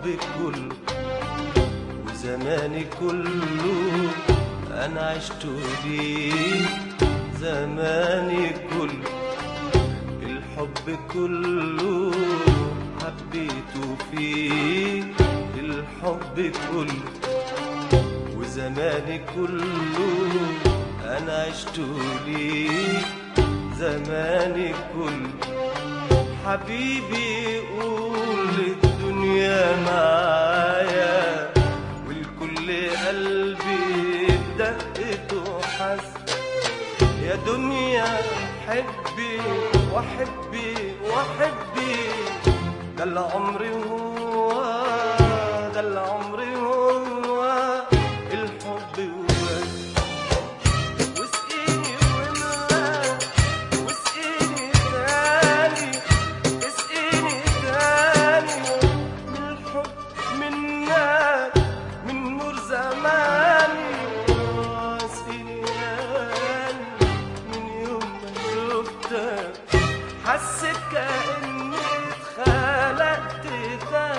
الحب كله وزماني كله انا عشت ليه زماني كله الحب كله حبيته فيه الحب كله وزماني كله انا عشت ليه زماني كله حبيبي قول للدنيا معايا والكل قلبي بدقته حس يا دنيا حبي وحبي وحبي ده العمر هو ده العمر هو الحب وبس واسقيني واملا واسقيني تاني اسقيني تاني من الحب منك من نور زماني اسقيني تاني من يوم ما شفتك حسيت كأني اتخلقت تاني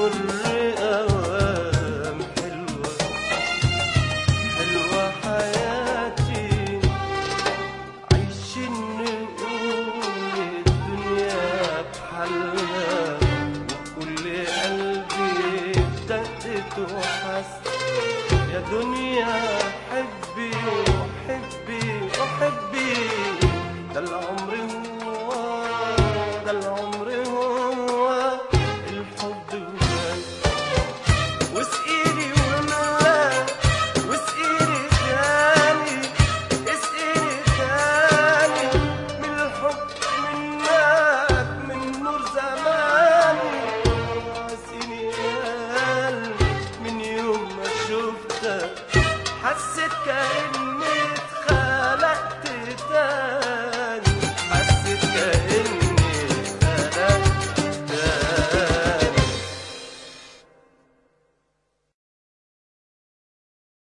تمر أوام حلوة حلوة حياتي عايشين نقول الدنيا بحالها وكل قلبي بدقت وحس يا دنيا حبي وحبي وحبي ده العمر هو ده العمر هو الحب بس واسقيني واملا واسقيني تاني اسقيني تاني من الحب منك من نور زماني واسقيني يا قلبي من يوم ما شفتك حسيت كأني